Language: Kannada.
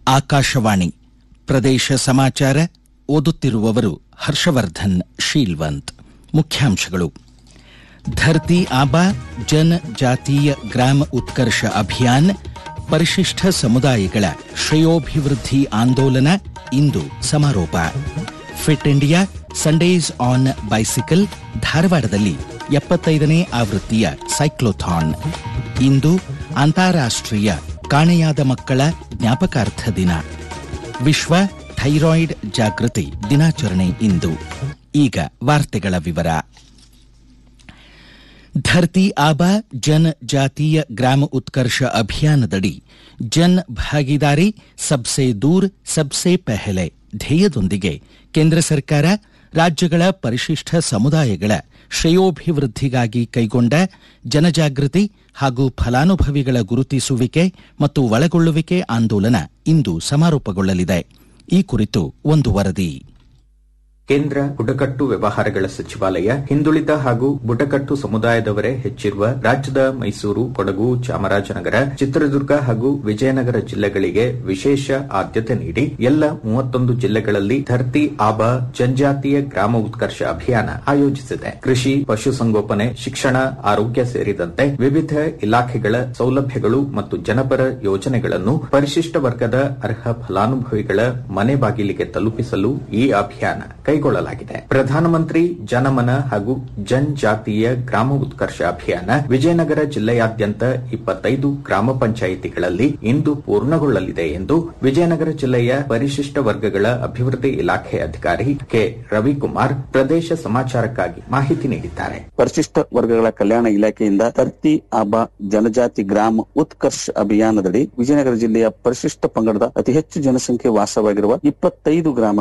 ಆಕಾಶವಾಣಿ ಪ್ರದೇಶ ಸಮಾಚಾರ ಓದುತ್ತಿರುವವರು ಹರ್ಷವರ್ಧನ್ ಶೀಲ್ವಂತ್ ಮುಖ್ಯಾಂಶಗಳು ಧರ್ತಿ ಆಬಾ ಜನ ಜಾತೀಯ ಗ್ರಾಮ ಉತ್ಕರ್ಷ ಅಭಿಯಾನ್ ಪರಿಶಿಷ್ಟ ಸಮುದಾಯಗಳ ಶ್ರೇಯೋಭಿವೃದ್ಧಿ ಆಂದೋಲನ ಇಂದು ಸಮಾರೋಪ Fit India Sundays on bicycle ಧಾರವಾಡದಲ್ಲಿ ಎಪ್ಪತ್ತೈದನೇ ಆವೃತ್ತಿಯ ಸೈಕ್ಲೋಥಾನ್ ಇಂದು ಅಂತಾರಾಷ್ಟ್ರೀಯ ಕಾಣೆಯಾದ ಮಕ್ಕಳ ಜ್ಞಾಪಕಾರ್ಥ ದಿನ ವಿಶ್ವ ಥೈರಾಯ್ಡ್ ಜಾಗೃತಿ ದಿನಾಚರಣೆ ಇಂದು ಈಗ ವಾರ್ತೆಗಳ ವಿವರ ಧರ್ತಿ ಆಬಾ ಜನ್ ಜಾತೀಯ ಗ್ರಾಮ ಉತ್ಕರ್ಷ ಅಭಿಯಾನದಡಿ ಜನ್ ಭಾಗಿದಾರಿ ಸಬ್ಸೆ ದೂರ್ ಸಬ್ಸೆ ಪೆಹಲೆ ಧ್ಯೇಯದೊಂದಿಗೆ ಕೇಂದ್ರ ಸರ್ಕಾರ ರಾಜ್ಯಗಳ ಪರಿಶಿಷ್ಟ ಸಮುದಾಯಗಳ ಶ್ರೇಯೋಭಿವೃದ್ಧಿಗಾಗಿ ಕೈಗೊಂಡ ಜನಜಾಗೃತಿ ಹಾಗೂ ಫಲಾನುಭವಿಗಳ ಗುರುತಿಸುವಿಕೆ ಮತ್ತು ಒಳಗೊಳ್ಳುವಿಕೆ ಆಂದೋಲನ ಇಂದು ಸಮಾರೋಪಗೊಳ್ಳಲಿದೆ ಈ ಕುರಿತು ಒಂದು ವರದಿ ಕೇಂದ್ರ ಬುಡಕಟ್ಟು ವ್ಯವಹಾರಗಳ ಸಚಿವಾಲಯ ಹಿಂದುಳಿದ ಹಾಗೂ ಬುಡಕಟ್ಟು ಸಮುದಾಯದವರೇ ಹೆಚ್ಚಿರುವ ರಾಜ್ಯದ ಮೈಸೂರು ಕೊಡಗು ಚಾಮರಾಜನಗರ ಚಿತ್ರದುರ್ಗ ಹಾಗೂ ವಿಜಯನಗರ ಜಿಲ್ಲೆಗಳಿಗೆ ವಿಶೇಷ ಆದ್ಯತೆ ನೀಡಿ ಎಲ್ಲ ಮೂವತ್ತೊಂದು ಜಿಲ್ಲೆಗಳಲ್ಲಿ ಧರ್ತಿ ಆಬಾ ಜನಜಾತೀಯ ಗ್ರಾಮ ಉತ್ಕರ್ಷ ಅಭಿಯಾನ ಆಯೋಜಿಸಿದೆ ಕೃಷಿ ಪಶುಸಂಗೋಪನೆ ಶಿಕ್ಷಣ ಆರೋಗ್ಯ ಸೇರಿದಂತೆ ವಿವಿಧ ಇಲಾಖೆಗಳ ಸೌಲಭ್ಯಗಳು ಮತ್ತು ಜನಪರ ಯೋಜನೆಗಳನ್ನು ಪರಿಶಿಷ್ಟ ವರ್ಗದ ಅರ್ಹ ಫಲಾನುಭವಿಗಳ ಮನೆ ಬಾಗಿಲಿಗೆ ತಲುಪಿಸಲು ಈ ಅಭಿಯಾನ ಕೈಗೊಳ್ಳಲಾಗಿದೆ ಪ್ರಧಾನಮಂತ್ರಿ ಜನಮನ ಹಾಗೂ ಜನಜಾತೀಯ ಗ್ರಾಮ ಉತ್ಕರ್ಷ ಅಭಿಯಾನ ವಿಜಯನಗರ ಜಿಲ್ಲೆಯಾದ್ಯಂತ ಇಪ್ಪತ್ತೈದು ಗ್ರಾಮ ಪಂಚಾಯಿತಿಗಳಲ್ಲಿ ಇಂದು ಪೂರ್ಣಗೊಳ್ಳಲಿದೆ ಎಂದು ವಿಜಯನಗರ ಜಿಲ್ಲೆಯ ಪರಿಶಿಷ್ಟ ವರ್ಗಗಳ ಅಭಿವೃದ್ಧಿ ಇಲಾಖೆ ಅಧಿಕಾರಿ ಕೆ ರವಿಕುಮಾರ್ ಪ್ರದೇಶ ಸಮಾಚಾರಕ್ಕಾಗಿ ಮಾಹಿತಿ ನೀಡಿದ್ದಾರೆ ಪರಿಶಿಷ್ಟ ವರ್ಗಗಳ ಕಲ್ಯಾಣ ಇಲಾಖೆಯಿಂದ ತರ್ತಿ ಆಬಾ ಜನಜಾತಿ ಗ್ರಾಮ ಉತ್ಕರ್ಷ್ ಅಭಿಯಾನದಡಿ ವಿಜಯನಗರ ಜಿಲ್ಲೆಯ ಪರಿಶಿಷ್ಟ ಪಂಗಡದ ಅತಿ ಹೆಚ್ಚು ಜನಸಂಖ್ಯೆ ವಾಸವಾಗಿರುವ ಇಪ್ಪತ್ತೈದು ಗ್ರಾಮಗಳ